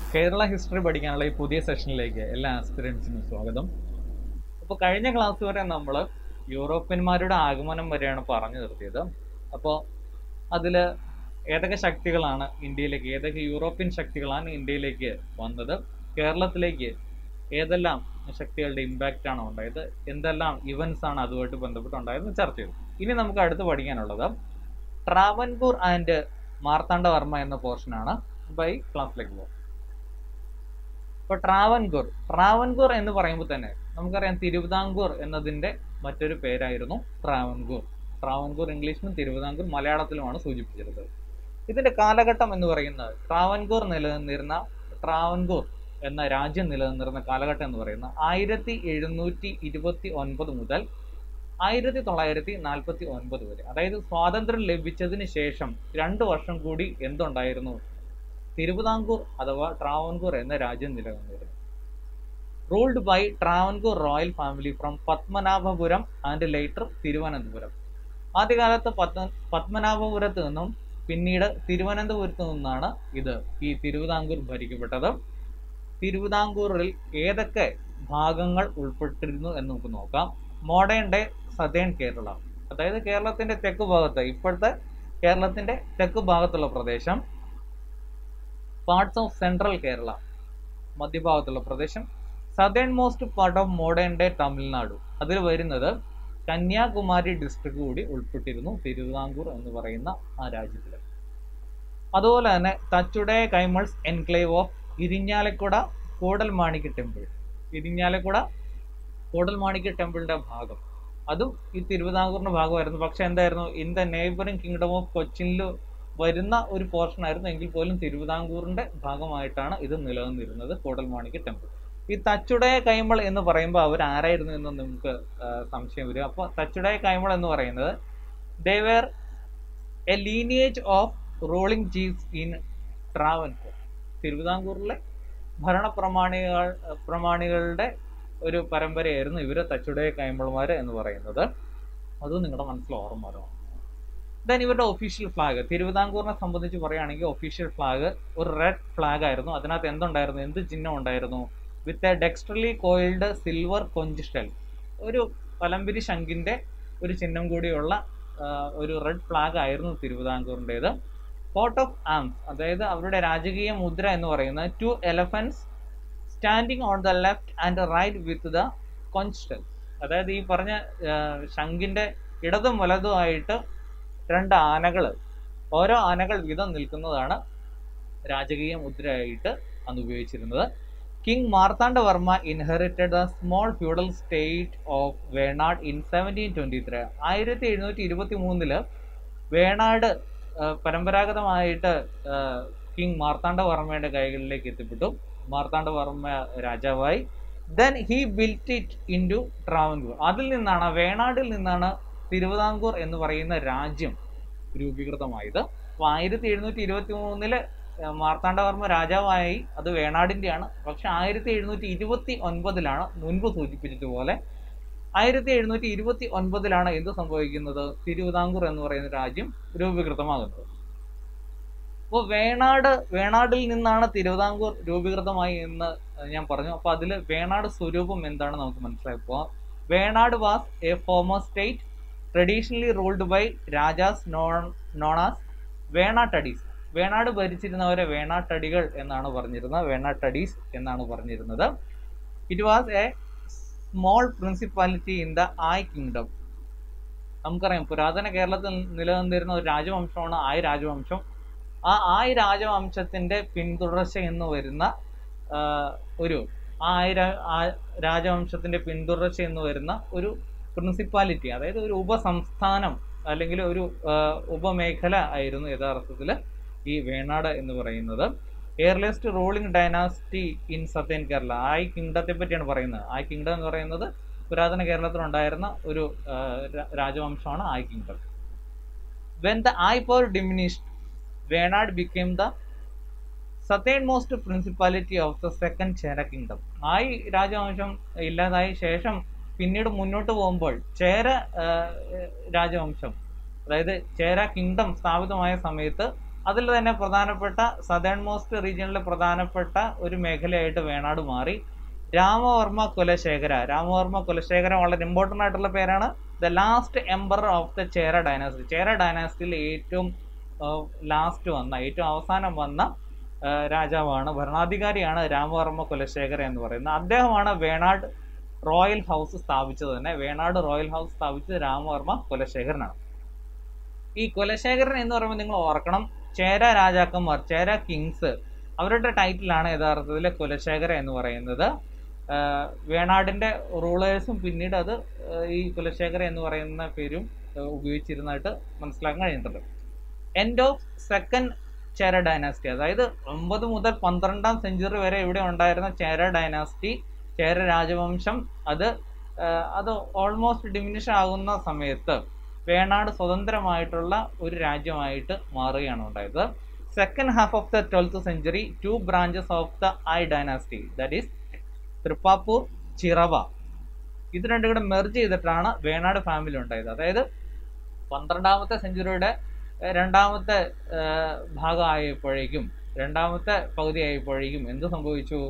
Kerala history പഠിക്കാനുള്ള ഈ പുതിയ സെഷനിലേക്ക് എല്ലാ ആസ്പിറൻസിനും സ്വാഗതം അപ്പോൾ കഴിഞ്ഞ ക്ലാസ് വരെ നമ്മൾ യൂറോപ്യന്മാരുടെ ആഗമനം വരെയാണ് പറഞ്ഞു നിർത്തിയത് അപ്പോൾ അതിൽ ഏതൊക്കെ ശക്തികളാണ് ഇന്ത്യയിലേക്ക് ഏതൊക്കെ യൂറോപ്യൻ ശക്തികളാണ് ഇന്ത്യയിലേക്ക് വന്നത് കേരളത്തിലേക്ക് ഏതെല്ലാം ശക്തികളുടെ ഇമ്പാക്റ്റ് ആണ് ഉണ്ടായത് എന്തെല്ലാം ഇവന്റ്സ് ആണ് അതുമായിട്ട് ബന്ധപ്പെട്ടുണ്ടായതെന്ന് ചർച്ച ചെയ്തു ഇനി നമുക്ക് അടുത്ത് പഠിക്കാനുള്ളത് ട്രാവൻകൂർ ആൻഡ് മാർത്താണ്ഡവർമ്മ എന്ന പോർഷനാണ് ബൈ ക്ലാസ്സിലേക്ക് പോകും ഇപ്പോൾ ട്രാവൻകൂർ ട്രാവൻകൂർ എന്ന് പറയുമ്പോൾ തന്നെ നമുക്കറിയാം തിരുവിതാംകൂർ എന്നതിൻ്റെ മറ്റൊരു പേരായിരുന്നു ട്രാവൻകൂർ ട്രാവൻകൂർ ഇംഗ്ലീഷിലും തിരുവിതാംകൂർ മലയാളത്തിലുമാണ് സൂചിപ്പിച്ചിരുന്നത് ഇതിന്റെ കാലഘട്ടം എന്ന് പറയുന്നത് ട്രാവൻകൂർ നിലനിന്നിരുന്ന ട്രാവൻകൂർ എന്ന രാജ്യം നിലനിന്നിരുന്ന കാലഘട്ടം എന്ന് പറയുന്നത് ആയിരത്തി എഴുന്നൂറ്റി ഇരുപത്തി ഒൻപത് മുതൽ ആയിരത്തി തൊള്ളായിരത്തി നാൽപ്പത്തി ഒൻപത് വരെ അതായത് സ്വാതന്ത്ര്യം ലഭിച്ചതിന് ശേഷം രണ്ട് വർഷം കൂടി എന്തുണ്ടായിരുന്നു തിരുവിതാംകൂർ അഥവാ ട്രാവൻകൂർ എന്ന രാജ്യം നിലനിന്നിരുന്നു ruled by Travancore royal family from Padmanabhapuram and later Thiruvananthapuram ആദ്യകാലത്ത് പത്മ പത്മനാഭപുരത്ത് നിന്നും പിന്നീട് തിരുവനന്തപുരത്ത് നിന്നാണ് ഇത് ഈ തിരുവിതാംകൂർ ഭരിക്കപ്പെട്ടത് തിരുവിതാംകൂറിൽ ഏതൊക്കെ ഭാഗങ്ങൾ ഉൾപ്പെട്ടിരുന്നു എന്ന് നമുക്ക് നോക്കാം മോഡേൺ ഡേ സതേൺ കേരള അതായത് കേരളത്തിന്റെ തെക്ക് ഭാഗത്ത് ഇപ്പോഴത്തെ കേരളത്തിന്റെ തെക്ക് ഭാഗത്തുള്ള പ്രദേശം പാർട്സ് ഓഫ് സെൻട്രൽ കേരള മധ്യഭാഗത്തുള്ള പ്രദേശം southernmost part of modern day Tamil Nadu അതിൽ വരുന്നത് കന്യാകുമാരി ഡിസ്ട്രിക്ട് കൂടി ഉൾപ്പെട്ടിരുന്നു തിരുവിതാംകൂർ എന്ന് പറയുന്ന ആ രാജ്യത്തിൽ അതുപോലെ തന്നെ Thachudaya Kaimals enclave of Irinjalakuda Koodalmanikya temple Irinjalakuda Koodalmanikya ടെമ്പിളിന്റെ ഭാഗം അതും ഈ തിരുവിതാംകൂറിന്റെ ഭാഗമായിരുന്നു പക്ഷെ എന്തായിരുന്നു in the neighbouring kingdom of കൊച്ചിനിൽ വരുന്ന ഒരു പോർഷൻ ആയിരുന്നു എങ്കിൽ പോലും തിരുവിതാംകൂറിന്റെ ഭാഗമായിട്ടാണ് ഇത് നിലനിന്നിരുന്നത് കൂടൽമാണിക്യ ടെമ്പിൾ ഈ തച്ചുടയ കൈമൾ എന്ന് പറയുമ്പോൾ അവർ ആരായിരുന്നു എന്ന് നമുക്ക് സംശയം വരും അപ്പോൾ തച്ചുടയ കൈമൾ എന്ന് പറയുന്നത് they were a lineage of ruling chiefs in Travancore തിരുവിതാംകൂറിലെ ഭരണപ്രമാണികൾ പ്രമാണികളുടെ ഒരു പരമ്പരയായിരുന്നു ഇവര് തച്ചുടയ കൈമൾമാർ എന്ന് പറയുന്നത് അത് നിങ്ങളുടെ മനസ്സിൽ ഓർമ്മ വരണം ദെൻ ഇവരുടെ ഒഫീഷ്യൽ ഫ്ലാഗ് തിരുവിതാംകൂറിനെ സംബന്ധിച്ച് പറയുകയാണെങ്കിൽ ഒഫീഷ്യൽ ഫ്ലാഗ് ഒരു റെഡ് ഫ്ലാഗ് ആയിരുന്നു അതിനകത്ത് എന്തുണ്ടായിരുന്നു എന്ത് ചിഹ്നം ഉണ്ടായിരുന്നു with a dextrally coiled silver conch shell ഒരു പലമ്പിരി ശംഖിന്റെ ഒരു ചിഹ്നം കൂടിയുള്ള ഒരു റെഡ് ഫ്ലാഗ് ആയിരുന്നു തിരുവിതാംകൂറിൻ്റെത് കോട്ട് ഓഫ് ആംസ് അതായത് അവരുടെ രാജകീയ മുദ്ര എന്ന് പറയുന്നത് two elephants standing on the left and right with the കോൺസ്റ്റൽ അതായത് ഈ പറഞ്ഞ ശംഖിന്റെ ഇടതും വലതുമായിട്ട് രണ്ട് ആനകൾ ഓരോ ആനകൾ വീതം നിൽക്കുന്നതാണ് രാജകീയ മുദ്രയായിട്ട് അന്ന് ഉപയോഗിച്ചിരുന്നത് king Marthanda Varma inherited the small feudal state of Venad in seventeen twenty three ആയിരത്തി എഴുന്നൂറ്റി ഇരുപത്തി മൂന്നില് വേണാട് പരമ്പരാഗതമായിട്ട് കിങ് മാർത്താണ്ഡവർമ്മയുടെ കൈകളിലേക്ക് എത്തിപ്പെട്ടു മാർത്താണ്ഡവർമ്മ രാജാവായി then he built it into Travancore അതിൽ നിന്നാണ് വേണാടിൽ നിന്നാണ് തിരുവിതാംകൂർ എന്ന് പറയുന്ന രാജ്യം രൂപീകൃതമായത് അപ്പോൾ ആയിരത്തി എഴുന്നൂറ്റി ഇരുപത്തി മൂന്നില് മാർത്താണ്ഡവർമ്മ രാജാവായി അത് വേണാടിൻ്റെയാണ് പക്ഷെ ആയിരത്തി എഴുന്നൂറ്റി ഇരുപത്തി ഒൻപതിലാണ് മുൻപ് സൂചിപ്പിച്ചതുപോലെ ആയിരത്തി എഴുന്നൂറ്റി ഇരുപത്തി ഒൻപതിലാണ് എന്ത് സംഭവിക്കുന്നത് തിരുവിതാംകൂർ എന്ന് പറയുന്ന രാജ്യം രൂപീകൃതമാകുന്നത് അപ്പോൾ വേണാട് വേണാടിൽ നിന്നാണ് തിരുവിതാംകൂർ രൂപീകൃതമായി എന്ന് ഞാൻ പറഞ്ഞു അപ്പോൾ അതിൽ വേണാട് സ്വരൂപം എന്താണ് നമുക്ക് മനസ്സിലാക്കുക Venad was a former state traditionally ruled by rajas known known as Venattadis Venad ഭരിച്ചിരുന്നവരെ വേണാട്ടടികൾ എന്നാണ് പറഞ്ഞിരുന്നത് വേണാട്ടഡീസ് എന്നാണ് പറഞ്ഞിരുന്നത് it was a small principality in the Ay kingdom നമുക്കറിയാം പുരാതന കേരളത്തിൽ നിലനിന്നിരുന്ന ഒരു രാജവംശമാണ് ആയ് രാജവംശം ആ ആയ് രാജവംശത്തിന്റെ പിന്തുടർച്ച എന്ന് വരുന്ന ഒരു ആ ആയ് രാജവംശത്തിന്റെ പിന്തുടർച്ച എന്ന് വരുന്ന ഒരു പ്രിൻസിപ്പാലിറ്റി അതായത് ഒരു ഉപസംസ്ഥാനം അല്ലെങ്കിൽ ഒരു ഉപമേഖല ആയിരുന്നു യഥാർത്ഥത്തിൽ ഈ വേണാട് എന്ന് പറയുന്നത് earliest ruling dynasty in southern Kerala Ay കിങ്ഡത്തെ പറ്റിയാണ് പറയുന്നത് ആയ് കിങ്ഡം എന്ന് പറയുന്നത് പുരാതന കേരളത്തിൽ ഉണ്ടായിരുന്ന ഒരു രാജവംശമാണ് Ay kingdom when the Ay power diminished Venad became the southernmost principality of the second Chera kingdom Ay രാജവംശം ഇല്ലാതായ ശേഷം പിന്നീട് മുന്നോട്ട് പോകുമ്പോൾ ചേര രാജവംശം അതായത് ചേര കിങ്ഡം സ്ഥാപിതമായ സമയത്ത് അതിൽ തന്നെ പ്രധാനപ്പെട്ട സദേൺ മോസ്റ്റ് റീജിയനിലെ പ്രധാനപ്പെട്ട ഒരു മേഖലയായിട്ട് വേണാട് മാറി രാമവർമ്മ കുലശേഖര രാമവർമ്മ കുലശേഖര വളരെ ഇമ്പോർട്ടൻ്റ് ആയിട്ടുള്ള പേരാണ് the last ember of the Chera dynasty Chera ഡൈനാസ്റ്റിയിൽ ഏറ്റവും ലാസ്റ്റ് വന്ന ഏറ്റവും അവസാനം വന്ന ആ, രാജാവാണ് ഭരണാധികാരിയാണ് രാമവർമ്മ കുലശേഖര എന്ന് പറയുന്നത് അദ്ദേഹമാണ് വേണാട് റോയൽ ഹൗസ് സ്ഥാപിച്ചത് തന്നെ വേണാട് റോയൽ ഹൗസ് സ്ഥാപിച്ചത് രാമവർമ്മ കുലശേഖരനാണ് ഈ കുലശേഖരൻ എന്ന് പറയുമ്പോൾ നിങ്ങൾ ഓർക്കണം ചേര രാജാക്കന്മാർ ചേര കിങ്സ് അവരുടെ ടൈറ്റിലാണ് യഥാർത്ഥത്തിൽ കുലശേഖര എന്ന് പറയുന്നത് ആഹ് വേണാടിന്റെ റൂളേഴ്സും പിന്നീട് അത് ആഹ് ഈ കുലശേഖര എന്ന് പറയുന്ന പേരും ആഹ് ഉപയോഗിച്ചിരുന്നതായിട്ട് മനസ്സിലാക്കാൻ കഴിഞ്ഞിട്ടുണ്ട് end of second Chera dynasty അതായത് ഒമ്പത് മുതൽ പന്ത്രണ്ടാം സെഞ്ചുറി വരെ ഇവിടെ ഉണ്ടായിരുന്ന ചേര ഡൈനാസ്റ്റി ചേര രാജവംശം അത് ആഹ് അത് ഓൾമോസ്റ്റ് ഡിമിനിഷ് ആകുന്ന സമയത്ത് വേണാട് സ്വതന്ത്രമായിട്ടുള്ള ഒരു രാജ്യമായിട്ട് മാറുകയാണ് ഉണ്ടായത് second half of the twelfth century two branches of the Ay dynasty that is Thrippappur Chirava ഇത് രണ്ടും കൂടെ മെർജ് ചെയ്തിട്ടാണ് വേണാട് ഫാമിലി ഉണ്ടായത് അതായത് പന്ത്രണ്ടാമത്തെ സെഞ്ചുറിയുടെ ഏഹ്, രണ്ടാമത്തെ ഏഹ്, ഭാഗം ആയപ്പോഴേക്കും രണ്ടാമത്തെ പകുതി ആയപ്പോഴേക്കും എന്ത് സംഭവിച്ചു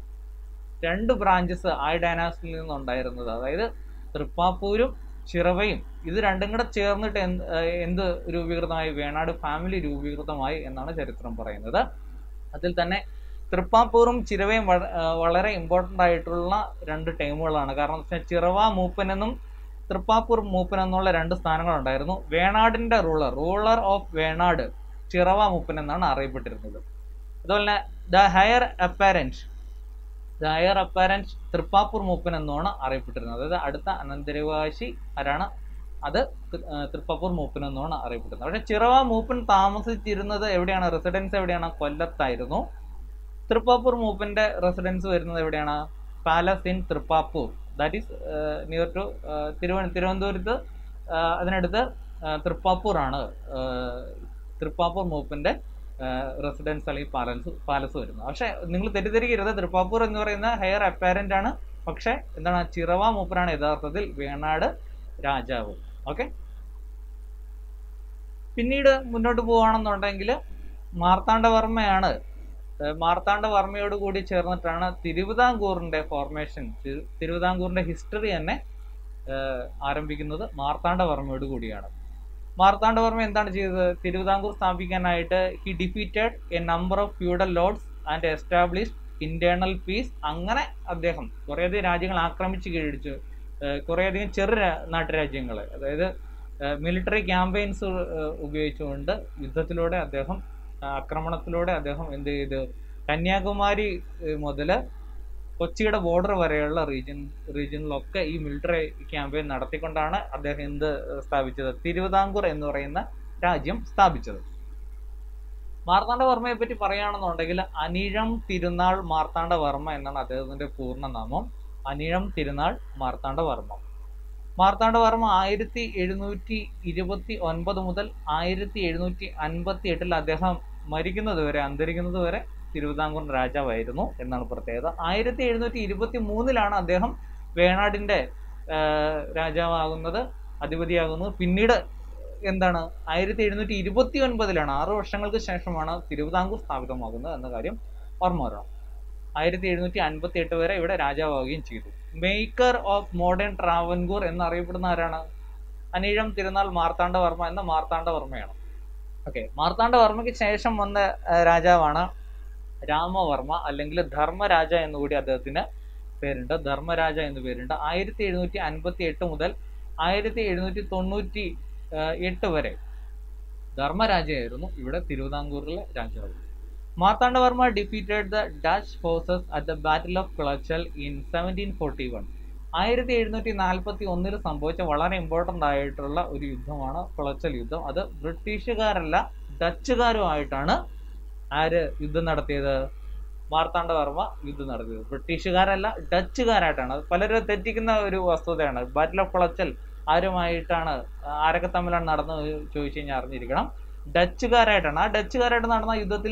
രണ്ട് ബ്രാഞ്ചസ് ആ ഡൈനാസ്റ്റിയിൽ നിന്നുണ്ടായിരുന്നത് അതായത് തൃപ്പാപ്പൂരും ചിറവയും ഇത് രണ്ടും കൂടെ ചേർന്നിട്ട് എന്ത് ഏഹ്, എന്ത് രൂപീകൃതമായി വേണാട് ഫാമിലി രൂപീകൃതമായി എന്നാണ് ചരിത്രം പറയുന്നത് അതിൽ തന്നെ തൃപ്പാപ്പൂറും ചിരവയും വ- ആ, വളരെ ഇമ്പോർട്ടൻ്റ് ആയിട്ടുള്ള രണ്ട് ടൈമുകളാണ് കാരണം എന്ന് വെച്ചാൽ ചിറവ മൂപ്പൻ എന്നും തൃപ്പാപ്പൂർ മൂപ്പൻ എന്നുള്ള രണ്ട് സ്ഥാനങ്ങളുണ്ടായിരുന്നു വേണാടിന്റെ ruler ruler of Venad Chirava മൂപ്പൻ എന്നാണ് അറിയപ്പെട്ടിരുന്നത് അതുപോലെ തന്നെ the heir apparent the heir apparent Thrippappur മൂപ്പൻ എന്നാണ് അറിയപ്പെട്ടിരുന്നത് അതായത് അടുത്ത അനന്തരവാശി ആരാണ് അത് ത- ആ, തൃപ്പാപ്പൂർ മൂപ്പൻ എന്നാണ് അറിയപ്പെടുന്നത് പക്ഷെ ചിറവ മൂപ്പൻ താമസിച്ചിരുന്നത് എവിടെയാണ് റെസിഡൻസ് എവിടെയാണ് കൊല്ലത്തായിരുന്നു തൃപ്പാപ്പൂർ മൂപ്പന്റെ റെസിഡൻസ് വരുന്നത് എവിടെയാണ് palace in Thrippappur that is near to തിരുവന തിരുവനന്തപുരത്ത് ആ, അതിനടുത്ത് ആ, തൃപ്പാപ്പൂർ ആണ് ആ, തൃപ്പാപ്പൂർ മൂപ്പന്റെ റെസിഡൻസ് അല്ലെങ്കിൽ പാലസ് പാലസ് വരുന്നത് പക്ഷെ നിങ്ങൾ തെറ്റിദ്ധരിക്കരുത് തൃപ്പാപ്പൂർ എന്ന് പറയുന്ന ഹെയർ അപ്പാരന്റ് ആണ് പക്ഷെ എന്താണ് ചിറവ മൂപ്പനാണ് യഥാർത്ഥത്തിൽ വേണാട് രാജാവ് ഓക്കെ പിന്നീട് മുന്നോട്ട് പോവുകയാണെന്നുണ്ടെങ്കിൽ മാർത്താണ്ഡവർമ്മയാണ് ഏഹ് മാർത്താണ്ഡവർമ്മയോട് കൂടി ചേർന്നിട്ടാണ് തിരുവിതാംകൂറിന്റെ ഫോർമേഷൻ തിരുവിതാംകൂറിന്റെ ഹിസ്റ്ററി തന്നെ ഏഹ് ആരംഭിക്കുന്നത് മാർത്താണ്ഡവർമ്മയോട് കൂടിയാണ് മാർത്താണ്ഡവർമ്മ എന്താണ് ചെയ്തത് തിരുവിതാംകൂർ സ്ഥാപിക്കാനായിട്ട് he defeated a number of feudal lords and establish internal peace അങ്ങനെ അദ്ദേഹം കുറേയധികം രാജ്യങ്ങൾ ആക്രമിച്ച് കീഴടിച്ചു ഏഹ് കുറേയധികം ചെറു രാ- നാട്ടുരാജ്യങ്ങൾ അതായത് മിലിറ്ററി ക്യാമ്പയിൻസ് ഉപയോഗിച്ചുകൊണ്ട് യുദ്ധത്തിലൂടെ അദ്ദേഹം ആ, ആക്രമണത്തിലൂടെ അദ്ദേഹം എന്ത് ചെയ്തു കന്യാകുമാരി മുതൽ കൊച്ചിയുടെ ബോർഡർ വരെയുള്ള റീജിയൻ റീജിയനിലൊക്കെ ഈ മിലിറ്ററി ക്യാമ്പയിൻ നടത്തിക്കൊണ്ടാണ് അദ്ദേഹം എന്ത് സ്ഥാപിച്ചത് തിരുവിതാംകൂർ എന്ന് പറയുന്ന രാജ്യം സ്ഥാപിച്ചത് മാർത്താണ്ഡവർമ്മയെ പറ്റി പറയുകയാണെന്നുണ്ടെങ്കിൽ അനിഴം തിരുനാൾ മാർത്താണ്ഡവർമ്മ എന്നാണ് അദ്ദേഹത്തിന്റെ പൂർണ്ണനാമം അനിഴം തിരുനാൾ മാർത്താണ്ഡവർമ്മ മാർത്താണ്ഡവർമ്മ ആയിരത്തി എഴുന്നൂറ്റി ഇരുപത്തി ഒൻപത് മുതൽ ആയിരത്തി എഴുന്നൂറ്റി അൻപത്തി എട്ടിൽ അദ്ദേഹം മരിക്കുന്നത് വരെ അന്തരിക്കുന്നത് വരെ തിരുവിതാംകൂർ രാജാവായിരുന്നു എന്നാണ് പ്രത്യേകത ആയിരത്തി എഴുന്നൂറ്റി ഇരുപത്തി മൂന്നിലാണ് അദ്ദേഹം വേണാടിന്റെ ആ, രാജാവാകുന്നത് അധിപതിയാകുന്നത് പിന്നീട് എന്താണ് ആയിരത്തി എഴുന്നൂറ്റി ഇരുപത്തി ഒൻപതിലാണ് ആറ് വർഷങ്ങൾക്ക് ശേഷമാണ് തിരുവിതാംകൂർ സ്ഥാപിതമാകുന്നത് എന്ന കാര്യം ഓർമ്മ വരണം ആയിരത്തി എഴുന്നൂറ്റി അൻപത്തി എട്ട് വരെ ഇവിടെ രാജാവാകുകയും ചെയ്തു മേക്കർ ഓഫ് മോഡേൺ ട്രാവൻകൂർ എന്നറിയപ്പെടുന്ന ആരാണ് അനീഴം തിരുനാൾ മാർത്താണ്ഡവർമ്മ എന്ന മാർത്താണ്ഡവർമ്മയാണ് ഓക്കെ മാർത്താണ്ഡവർമ്മയ്ക്ക് ശേഷം വന്ന ആ, രാജാവാണ് രാമവർമ്മ അല്ലെങ്കിൽ ധർമ്മരാജ എന്നുകൂടി അദ്ദേഹത്തിന് പേരുണ്ട് ധർമ്മരാജ എന്ന് പേരുണ്ട് ആയിരത്തി എഴുന്നൂറ്റി അൻപത്തി എട്ട് മുതൽ ആയിരത്തി എഴുന്നൂറ്റി തൊണ്ണൂറ്റി എട്ട് വരെ ധർമ്മരാജയായിരുന്നു ഇവിടെ തിരുവിതാംകൂറിലെ രാജാവ് Marthanda Varma defeated the Dutch forces at the battle of Colachel in seventeen forty one ആയിരത്തി എഴുന്നൂറ്റി നാൽപ്പത്തി ഒന്നിൽ സംഭവിച്ച വളരെ ഇമ്പോർട്ടൻ്റ് ആയിട്ടുള്ള ഒരു യുദ്ധമാണ് കുളച്ചൽ യുദ്ധം അത് ബ്രിട്ടീഷുകാരല്ല ഡച്ചുകാരുമായിട്ടാണ് ആര് യുദ്ധം നടത്തിയത് മാർത്താണ്ഡവർമ്മ യുദ്ധം നടത്തിയത് ബ്രിട്ടീഷുകാരല്ല ഡച്ചുകാരായിട്ടാണ് അത് പലരും തെറ്റിക്കുന്ന ഒരു വസ്തുതയാണ് ബാറ്റിൽ ഓഫ് കുളച്ചൽ ആരുമായിട്ടാണ് ആരൊക്കെ തമ്മിലാണ് നടന്നത് ചോദിച്ചു കഴിഞ്ഞാൽ അറിഞ്ഞിരിക്കണം ഡച്ചുകാരായിട്ടാണ് ആ ഡച്ചുകാരായിട്ട് നടന്ന യുദ്ധത്തിൽ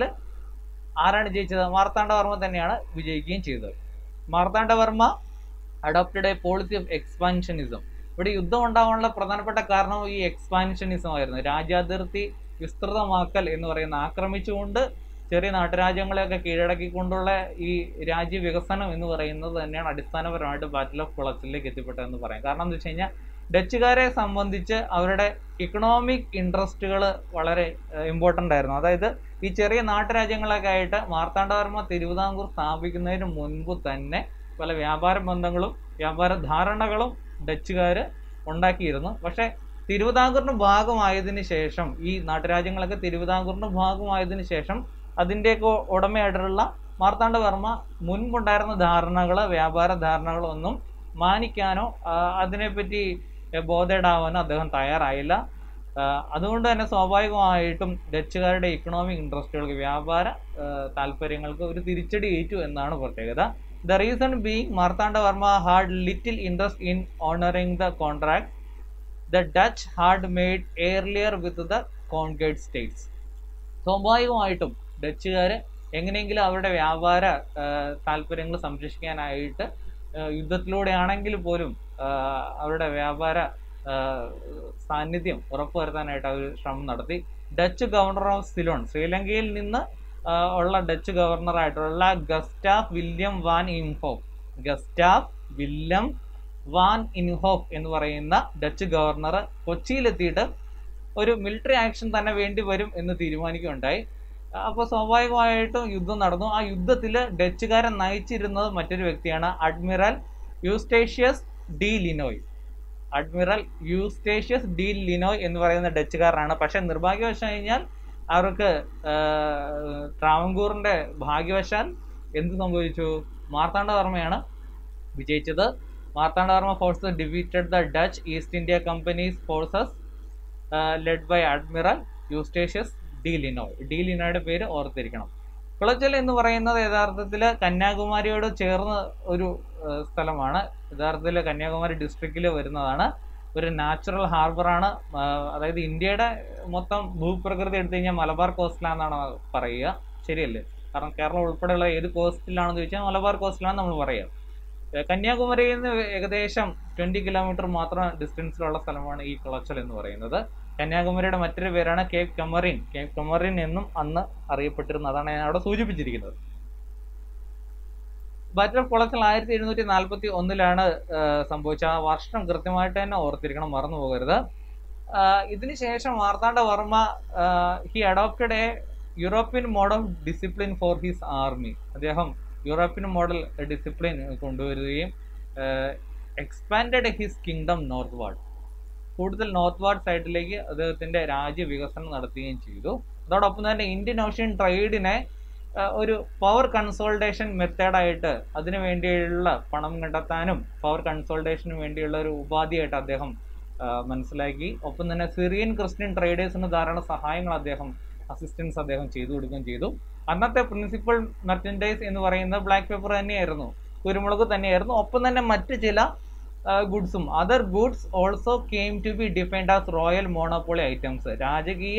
ആരാണ് ജയിച്ചത് മാർത്താണ്ഡവർമ്മ തന്നെയാണ് വിജയിക്കുകയും ചെയ്തത് Marthanda Varma adopted a policy of expansionism ഇവിടെ യുദ്ധം ഉണ്ടാവാനുള്ള പ്രധാനപ്പെട്ട കാരണം ഈ എക്സ്പാൻഷനിസം ആയിരുന്നു രാജ്യാതിർത്തി വിസ്തൃതമാക്കൽ എന്ന് പറയുന്ന ആക്രമിച്ചുകൊണ്ട് ചെറിയ നാട്ടുരാജ്യങ്ങളെയൊക്കെ കീഴടക്കിക്കൊണ്ടുള്ള ഈ രാജ്യ വികസനം എന്ന് പറയുന്നത് തന്നെയാണ് അടിസ്ഥാനപരമായിട്ട് ബാറ്റിൽ ഓഫ് കുളച്ചിലേക്ക് എത്തിപ്പെട്ടതെന്ന് പറയാം കാരണം എന്താ വെച്ച് കഴിഞ്ഞാൽ ഡച്ചുകാരെ സംബന്ധിച്ച് അവരുടെ ഇക്കണോമിക് ഇൻട്രസ്റ്റുകൾ വളരെ ഇമ്പോർട്ടൻ്റ് ആയിരുന്നു അതായത് ഈ ചെറിയ നാട്ടുരാജ്യങ്ങളൊക്കെ ആയിട്ട് മാർത്താണ്ഡവർമ്മ തിരുവിതാംകൂർ സ്ഥാപിക്കുന്നതിന് മുൻപ് തന്നെ പല വ്യാപാര ബന്ധങ്ങളും വ്യാപാര ധാരണകളും ഡച്ചുകാർ ഉണ്ടാക്കിയിരുന്നു പക്ഷേ തിരുവിതാംകൂറിന് ഭാഗമായതിനു ശേഷം ഈ നാട്ടുരാജ്യങ്ങളൊക്കെ തിരുവിതാംകൂറിന് ഭാഗമായതിനു ശേഷം അതിൻ്റെയൊക്കെ ഉടമയായിട്ടുള്ള മാർത്താണ്ഡവർമ്മ മുൻപുണ്ടായിരുന്ന ധാരണകൾ വ്യാപാര ധാരണകളൊന്നും മാനിക്കാനോ ആ, അതിനെപ്പറ്റി ബോധേഡാവാനോ അദ്ദേഹം തയ്യാറായില്ല ആ, അതുകൊണ്ട് തന്നെ സ്വാഭാവികമായിട്ടും ഡച്ചുകാരുടെ ഇക്കണോമിക് ഇൻട്രസ്റ്റുകൾക്ക് വ്യാപാര ആ, താല്പര്യങ്ങൾക്ക് ഒരു തിരിച്ചടി ഏറ്റു എന്നാണ് പ്രത്യേകത the reason being Marthanda Varma had little interest in honouring the contract the Dutch had made earlier with the conquered states സ്വാഭാവികമായിട്ടും ഡച്ചുകാർ എങ്ങനെയെങ്കിലും അവരുടെ വ്യാപാര താല്പര്യങ്ങൾ സംരക്ഷിക്കാനായിട്ട് ആ, യുദ്ധത്തിലൂടെയാണെങ്കിൽ പോലും ആ, അവരുടെ വ്യാപാര ആ, സാന്നിധ്യം ഉറപ്പുവരുത്താനായിട്ട് അവർ ശ്രമം നടത്തി ഡച്ച് ഗവർണർ ഓഫ് സിലോൺ ശ്രീലങ്കയിൽ നിന്ന് ആ, ഉള്ള ഡച്ച് ഗവർണറായിട്ടുള്ള Gustaaf Willem van Imhoff Gustaaf Willem van Imhoff എന്ന് പറയുന്ന ഡച്ച് ഗവർണർ കൊച്ചിയിലെത്തിയിട്ട് ഒരു മിലിറ്ററി ആക്ഷൻ തന്നെ വേണ്ടി വരും എന്ന് തീരുമാനിക്കുകയുണ്ടായി അപ്പോൾ സ്വാഭാവികമായിട്ടും യുദ്ധം നടന്നു ആ യുദ്ധത്തിൽ ഡച്ചുകാരെ നയിച്ചിരുന്നത് മറ്റൊരു വ്യക്തിയാണ് admiral Eustachius de Lannoy admiral Eustachius de Lannoy എന്ന് പറയുന്ന ഡച്ചുകാരനാണ് പക്ഷെ നിർഭാഗ്യവശാൽ കഴിഞ്ഞാൽ അവർക്ക് ട്രാവൻകൂറിന്റെ ഭാഗ്യവശാൽ എന്ത് സംഭവിച്ചു മാർത്താണ്ഡവർമ്മയാണ് വിജയിച്ചത് Marthanda Varma force defeated the Dutch East India company's forces led by admiral Eustachius de Lannoy de ലിനോയുടെ പേര് ഓർത്തിരിക്കണം കുളച്ചൽ എന്ന് പറയുന്നത് യഥാർത്ഥത്തിൽ കന്യാകുമാരിയോട് ചേർന്ന് ഒരു ആ, സ്ഥലമാണ് യഥാർത്ഥത്തിൽ കന്യാകുമാരി ഡിസ്ട്രിക്റ്റിൽ വരുന്നതാണ് ഒരു നാച്ചുറൽ ഹാർബറാണ് അതായത് ഇന്ത്യയുടെ മൊത്തം ഭൂപ്രകൃതി എടുത്തു കഴിഞ്ഞാൽ മലബാർ കോസ്റ്റിലാണെന്നാണ് പറയുക ശരിയല്ലേ കാരണം കേരളം ഉൾപ്പെടെയുള്ള ഏത് കോസ്റ്റിലാണെന്ന് ചോദിച്ചാൽ മലബാർ കോസ്റ്റിലാണ് നമ്മൾ പറയുക ഏ, കന്യാകുമാരിയിൽ നിന്ന് ഏകദേശം ട്വന്റി കിലോമീറ്റർ മാത്രം ഡിസ്റ്റൻസിലുള്ള സ്ഥലമാണ് ഈ കുളച്ചൽ എന്ന് പറയുന്നത് കന്യാകുമാരിയുടെ മറ്റൊരു പേരാണ് കേപ്പ് കമറിൻ കേപ്പ് കമറിൻ എന്നും അന്ന് അറിയപ്പെട്ടിരുന്നത് അതാണ് ഞാൻ അവിടെ സൂചിപ്പിച്ചിരിക്കുന്നത് ബാറ്റൽ ഓഫ് കുളച്ചൽ ആയിരത്തി എഴുന്നൂറ്റി നാൽപ്പത്തി ഒന്നിലാണ് സംഭവിച്ചത് ആ വർഷം കൃത്യമായിട്ട് തന്നെ ഓർത്തിരിക്കണം മറന്നു പോകരുത് ആ, ഇതിനുശേഷം Marthanda Varma he adopted a European model discipline for his army അദ്ദേഹം യൂറോപ്യൻ മോഡൽ ഡിസിപ്ലിൻ കൊണ്ടുവരികയും expanded his kingdom northward കൂടുതൽ നോർത്ത് വാർഡ് സൈഡിലേക്ക് അദ്ദേഹത്തിന്റെ രാജ്യ വികസനം നടത്തുകയും ചെയ്തു അതോടൊപ്പം തന്നെ ഇന്ത്യൻ ഓഷ്യൻ ട്രേഡിനെ ഒരു പവർ കൺസോൾട്ടേഷൻ മെത്തേഡായിട്ട് അതിനു വേണ്ടിയുള്ള പണം കണ്ടെത്താനും പവർ കൺസോൾട്ടേഷന് വേണ്ടിയുള്ള ഒരു ഉപാധിയായിട്ട് അദ്ദേഹം ആ, മനസ്സിലാക്കി ഒപ്പം തന്നെ സിറിയൻ ക്രിസ്ത്യൻ ട്രേഡേഴ്സിന് ധാരാളം സഹായങ്ങൾ അദ്ദേഹം അസിസ്റ്റൻസ് അദ്ദേഹം ചെയ്തു കൊടുക്കുകയും ചെയ്തു അന്നത്തെ പ്രിൻസിപ്പൽ മെർച്ചൻഡൈസ് എന്ന് പറയുന്നത് ബ്ലാക്ക് പേപ്പർ തന്നെയായിരുന്നു കുരുമുളക് തന്നെയായിരുന്നു ഒപ്പം തന്നെ മറ്റ് ചില ഗുഡ്സും other goods also came to be defined as royal monopoly items രാജകീയ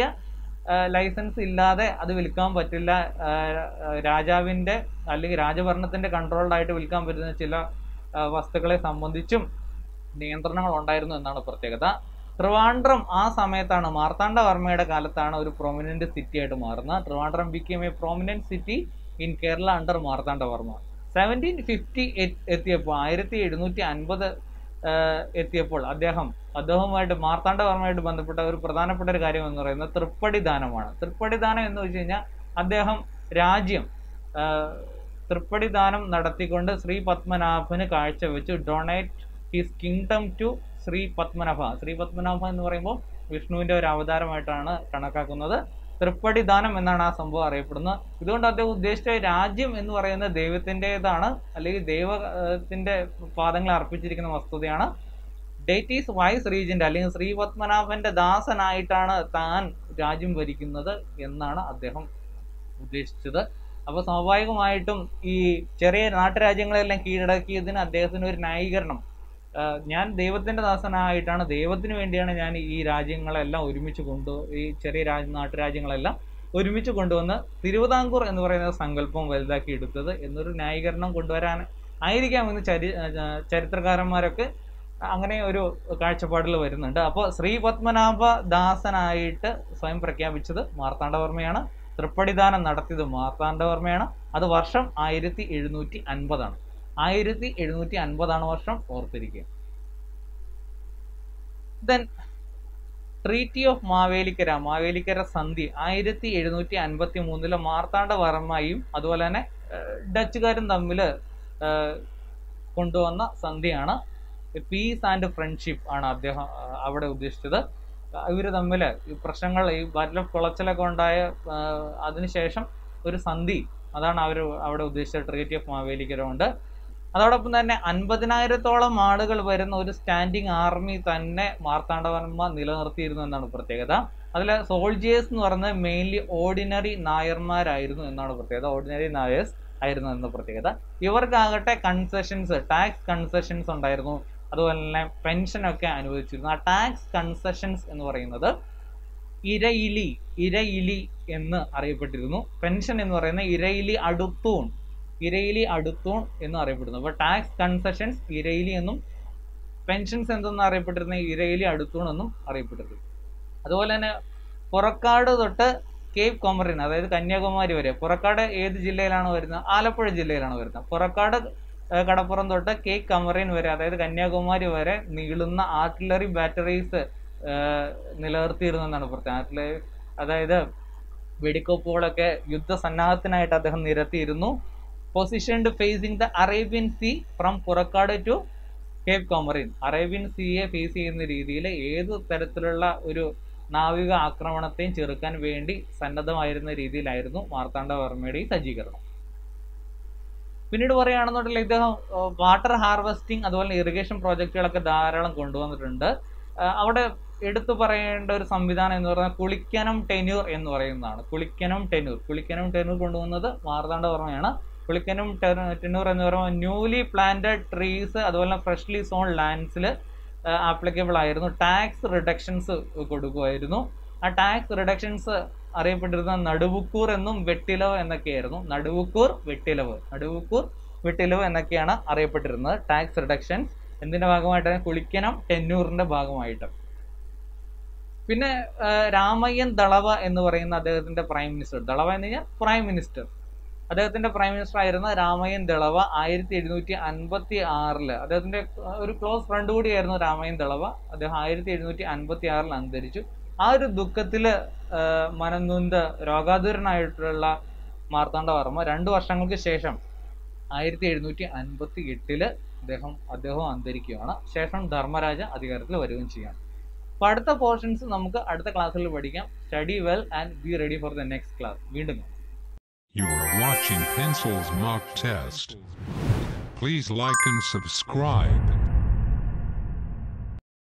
ലൈസൻസ് ഇല്ലാതെ അത് വിൽക്കാൻ പറ്റില്ല ആ, ആ, രാജാവിന്റെ അല്ലെങ്കിൽ രാജഭരണത്തിന്റെ കൺട്രോൾഡ് ആയിട്ട് വിൽക്കാൻ പറ്റുന്ന ചില ആ, വസ്തുക്കളെ സംബന്ധിച്ചും നിയന്ത്രണങ്ങൾ ഉണ്ടായിരുന്നു എന്നാണ് പ്രത്യേകത ട്രിവാൻഡ്രം ആ സമയത്താണ് മാർത്താണ്ഡവർമ്മയുടെ കാലത്താണ് ഒരു പ്രൊമിനന്റ് സിറ്റി ആയിട്ട് മാറുന്നത് Trivandrum become a prominent city in Kerala under Marthanda Varma seventeen fifty എത്തിയപ്പോൾ ആയിരത്തി എഴുന്നൂറ്റി അൻപത് എത്തിയപ്പോൾ അദ്ദേഹം അദ്ദേഹവുമായിട്ട് മാർത്താണ്ഡവർമ്മയായിട്ട് ബന്ധപ്പെട്ട ഒരു പ്രധാനപ്പെട്ട ഒരു കാര്യം എന്ന് പറയുന്നത് തൃപ്പടി ദാനമാണ് തൃപ്പടി ദാനം എന്ന് വെച്ച് കഴിഞ്ഞാൽ അദ്ദേഹം രാജ്യം ആ, തൃപ്പടി ദാനം നടത്തിക്കൊണ്ട് ശ്രീ പത്മനാഭന് കാഴ്ചവെച്ചു donate his kingdom to Sri Padmanabha Sri Padmanabha എന്ന് പറയുമ്പോൾ വിഷ്ണുവിന്റെ ഒരു അവതാരമായിട്ടാണ് കണക്കാക്കുന്നത് തൃപ്പടി ദാനം എന്നാണ് ആ സംഭവം അറിയപ്പെടുന്നത് ഇതുകൊണ്ട് അദ്ദേഹം ഉദ്ദേശിച്ച രാജ്യം എന്ന് പറയുന്നത് ദൈവത്തിൻ്റെതാണ് അല്ലെങ്കിൽ ദൈവത്തിന്റെ പാദങ്ങൾ അർപ്പിച്ചിരിക്കുന്ന വസ്തുതയാണ് ഡേറ്റീസ് വൈസ് റീജന്റ് അല്ലെങ്കിൽ ശ്രീ പത്മനാഭന്റെ ദാസനായിട്ടാണ് താൻ രാജ്യം ഭരിക്കുന്നത് എന്നാണ് അദ്ദേഹം ഉദ്ദേശിച്ചത് അപ്പൊ സ്വാഭാവികമായിട്ടും ഈ ചെറിയ നാട്ടുരാജ്യങ്ങളെല്ലാം കീഴടക്കിയതിന് അദ്ദേഹത്തിന് ഒരു ന്യായീകരണം ആഹ് ഞാൻ ദൈവത്തിന്റെ ദാസനായിട്ടാണ് ദൈവത്തിന് വേണ്ടിയാണ് ഞാൻ ഈ രാജ്യങ്ങളെല്ലാം ഒരുമിച്ച് കൊണ്ടു ഈ ചെറിയ രാജ നാട്ടുരാജ്യങ്ങളെല്ലാം ഒരുമിച്ച് കൊണ്ടുവന്ന് തിരുവിതാംകൂർ എന്ന് പറയുന്ന സങ്കല്പം വലുതാക്കി എടുത്തത് എന്നൊരു ന്യായീകരണം കൊണ്ടുവരാൻ ആയിരിക്കാമെന്ന് ചരി ആഹ് ചരിത്രകാരന്മാരൊക്കെ അങ്ങനെ ഒരു കാഴ്ചപ്പാടിൽ വരുന്നുണ്ട് അപ്പോൾ ശ്രീ പത്മനാഭ ദാസനായിട്ട് സ്വയം പ്രഖ്യാപിച്ചത് മാർത്താണ്ഡവർമ്മയാണ് തൃപ്പടിദാനം നടത്തിയത് മാർത്താണ്ഡവർമ്മയാണ് അത് വർഷം ആയിരത്തി എഴുന്നൂറ്റി അൻപതാണ് ആയിരത്തി എഴുന്നൂറ്റി അൻപതാണ് വർഷം ഓർത്തിരിക്കുക then treaty of Mavelikkara Mavelikkara സന്ധി ആയിരത്തി എഴുന്നൂറ്റി അൻപത്തി മൂന്നിലെ മാർത്താണ്ഡവർമ്മയും അതുപോലെ തന്നെ ഡച്ചുകാരും തമ്മിൽ കൊണ്ടുവന്ന സന്ധിയാണ് പീസ് ആൻഡ് ഫ്രണ്ട്ഷിപ്പ് ആണ് അദ്ദേഹം ആ, അവിടെ ഉദ്ദേശിച്ചത് ഇവർ തമ്മിൽ ഈ പ്രശ്നങ്ങൾ ഈ ബാറ്റിൽ ഓഫ് കുളച്ചിലൊക്കെ ഉണ്ടായ ആ, അതിനുശേഷം ഒരു സന്ധി അതാണ് അവർ അവിടെ ഉദ്ദേശിച്ച ട്രീറ്റി ഓഫ് മാവേലിക്കര കൊണ്ട് അതോടൊപ്പം തന്നെ അൻപതിനായിരത്തോളം ആളുകൾ വരുന്ന ഒരു സ്റ്റാൻഡിങ് ആർമി തന്നെ മാർത്താണ്ഡവർമ്മ നിലനിർത്തിയിരുന്നു എന്നാണ് പ്രത്യേകത അതിൽ സോൾജിയേഴ്സ് എന്ന് പറയുന്നത് മെയിൻലി ഓർഡിനറി നായർമാരായിരുന്നു എന്നാണ് പ്രത്യേകത ഓർഡിനറി നായേഴ്സ് ആയിരുന്നു എന്ന പ്രത്യേകത ഇവർക്കാകട്ടെ കൺസെഷൻസ് ടാക്സ് കൺസെഷൻസ് ഉണ്ടായിരുന്നു അതുപോലെ തന്നെ പെൻഷനൊക്കെ അനുവദിച്ചിരുന്നു ആ ടാക്സ് കൺസെഷൻസ് എന്ന് പറയുന്നത് ഇരയിലി ഇരയിലി എന്ന് അറിയപ്പെട്ടിരുന്നു പെൻഷൻ എന്ന് പറയുന്നത് ഇരയിലി അടുത്തൂൺ ഇരയിലി അടുത്തൂൺ എന്ന് അറിയപ്പെടുന്നു അപ്പോൾ ടാക്സ് കൺസെഷൻസ് ഇരയിലി എന്നും പെൻഷൻസ് എന്തെന്ന് അറിയപ്പെട്ടിരുന്ന ഇരയിലി അടുത്തൂൺ എന്നും അറിയപ്പെട്ടിരുന്നു അതുപോലെ തന്നെ പുറക്കാട് തൊട്ട് കേപ്പ് കൊമറിൻ അതായത് കന്യാകുമാരി വരെ പുറക്കാട് ഏത് ജില്ലയിലാണ് വരുന്നത് ആലപ്പുഴ ജില്ലയിലാണ് വരുന്നത് പുറക്കാട് ഏഹ്, കടപ്പുറം തൊട്ട് കേക്ക് കമറിൻ വരെ അതായത് കന്യാകുമാരി വരെ നീളുന്ന ആർട്ടിലറി ബാറ്ററീസ് നിലനിർത്തിയിരുന്നു എന്നാണ് പ്രത്യേകം ആർട്ടിലറി അതായത് വെടിക്കോപ്പുകളൊക്കെ യുദ്ധസന്നാഹത്തിനായിട്ട് അദ്ദേഹം നിരത്തിയിരുന്നു positioned facing the Arabian sea from Purakkad to Cape Comorin Arabian സീയെ ഫേസ് ചെയ്യുന്ന രീതിയിൽ ഏത് തരത്തിലുള്ള ഒരു നാവിക ആക്രമണത്തെയും ചെറുക്കാൻ വേണ്ടി സന്നദ്ധമായിരുന്ന രീതിയിലായിരുന്നു മാർത്താണ്ഡവർമ്മയുടെ ഈ സജ്ജീകരണം പിന്നീട് പറയുകയാണെന്നുണ്ടെങ്കിൽ ഇദ്ദേഹം വാട്ടർ ഹാർവെസ്റ്റിംഗ് അതുപോലെ ഇറിഗേഷൻ പ്രോജക്റ്റുകളൊക്കെ ധാരാളം കൊണ്ടുവന്നിട്ടുണ്ട് ആ, അവിടെ എടുത്തു പറയേണ്ട ഒരു സംവിധാനം എന്ന് പറഞ്ഞാൽ കുളിക്കനം ടെന്യൂർ എന്ന് പറയുന്നതാണ് കുളിക്കനം ടെന്യൂർ കുളിക്കനം ടെന്യൂർ കൊണ്ടുവന്നത് മാർത്താണ്ഡവർമ്മയാണ് കുളിക്കനം ടെന്യൂർ എന്ന് പറയുമ്പോൾ ന്യൂലി പ്ലാന്റഡ് ട്രീസ് അതുപോലെ ഫ്രഷ്ലി സോൺ ലാൻഡ്സിൽ ആപ്ലിക്കബിൾ ആയിരുന്നു ടാക്സ് റിഡക്ഷൻസ് കൊടുക്കുമായിരുന്നു ആ ടാക്സ് റിഡക്ഷൻസ് അറിയപ്പെട്ടിരുന്ന നടുവുക്കൂർ എന്നും വെട്ടിലവ് എന്നൊക്കെയായിരുന്നു നടുവുക്കൂർ വെട്ടിലവ് നടുവുക്കൂർ വെട്ടിലവ് എന്നൊക്കെയാണ് അറിയപ്പെട്ടിരുന്നത് ടാക്സ് റിഡക്ഷൻസ് എന്തിന്റെ ഭാഗമായിട്ടാണ് കുളിക്കനം ടെന്നൂറിന്റെ ഭാഗമായിട്ട് പിന്നെ ആ, രാമയ്യൻ ദളവ എന്ന് പറയുന്ന അദ്ദേഹത്തിന്റെ പ്രൈം മിനിസ്റ്റർ ദളവ എന്ന് കഴിഞ്ഞാൽ പ്രൈം മിനിസ്റ്റർ അദ്ദേഹത്തിന്റെ പ്രൈം മിനിസ്റ്റർ ആയിരുന്ന രാമയ്യൻ ദളവ ആയിരത്തി എഴുന്നൂറ്റി അൻപത്തി ആറില് അദ്ദേഹത്തിന്റെ ആ, ഒരു ക്ലോസ് ഫ്രണ്ട് കൂടിയായിരുന്നു രാമയ്യൻ ദളവ അദ്ദേഹം ആയിരത്തി എഴുന്നൂറ്റി അൻപത്തി ആറിൽ അന്തരിച്ചു ആ ഒരു ദുഃഖത്തില് ആ, മനംനൊന്ത് രോഗാതുരനായിട്ടുള്ള മാർത്താണ്ഡവർമ്മ രണ്ടു വർഷങ്ങൾക്ക് ശേഷം ആയിരത്തി എഴുന്നൂറ്റി അൻപത്തി എട്ടില് അദ്ദേഹം അദ്ദേഹം അന്തരിക്കുകയാണ് ശേഷം ധർമ്മരാജ അധികാരത്തിൽ വരികയും ചെയ്യാണ് അപ്പൊ അടുത്ത പോർഷൻസ് നമുക്ക് അടുത്ത ക്ലാസ്സിൽ പഠിക്കാം study well and be ready for the next class വീണ്ടും കാണാം. You are watching Pencil's mock test. Please like and subscribe.